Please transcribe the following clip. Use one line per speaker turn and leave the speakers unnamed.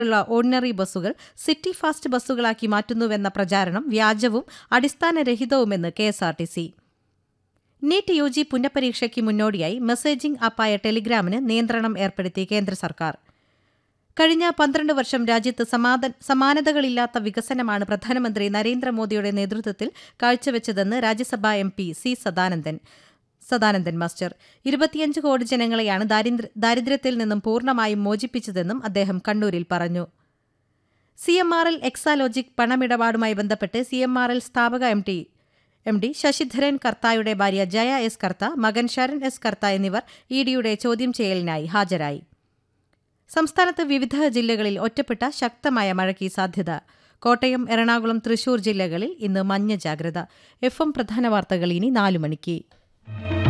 ഉള്ള ഓർഡിനറി ബസ്സുകൾ city fast ബസ്സുകളാക്കി മാറ്റുന്നുവെന്ന പ്രചാരണം വ്യാജവും അടിസ്ഥാനരഹിതവുമെന്ന് K S R T C NEET U G പുനഃപരീക്ഷയ്ക്ക് മുന്നോടിയായി മെസ്സേജിംഗ് ആപ്പായ ടെലിഗ്രാമിന് നിയന്ത്രണം ഏർപ്പെടുത്തി കേന്ദ്ര സർക്കാർ കഴിഞ്ഞ പന്ത്രണ്ട് വർഷം രാജ്യത്ത് സമാധ സമാനതകളില്ലാത്ത വികസനമാണ് പ്രധാനമന്ത്രി നരേന്ദ്രമോദിയുടെ നേതൃത്വത്തിൽ കാഴ്ചവെച്ചതെന്ന് Rajya Sabha M P C Sadanandan Sadanandan master ഇരുപത്തിയഞ്ച് കോടി ജനങ്ങളെയാണ് ദാരിദ്ര്യ ദാരിദ്ര്യത്തിൽ നിന്നും പൂർണ്ണമായും മോചിപ്പിച്ചതെന്നും അദ്ദേഹം കണ്ണൂരിൽ പറഞ്ഞു C M R L Exalogic പണമിടപാടുമായി ബന്ധപ്പെട്ട് സി എം ആർ എൽ സ്ഥാപക M T M D Sasidharan കർത്തായുടെ ഭാര്യ ജയ എസ് കർത്ത മകൻ ശരൺ എസ് കർത്ത എന്നിവർ ഇ ഡിയുടെ ചോദ്യം ചെയ്യലിനായി ഹാജരായി സംസ്ഥാനത്ത് വിവിധ ജില്ലകളിൽ ഒറ്റപ്പെട്ട ശക്തമായ മഴയ്ക്ക് സാധ്യത കോട്ടയം എറണാകുളം തൃശൂർ ജില്ലകളിൽ ഇന്ന് മഞ്ഞ ജാഗ്രത എഫ് എം പ്രധാന വാർത്തകൾ ഇനി നാലു മണിക്ക്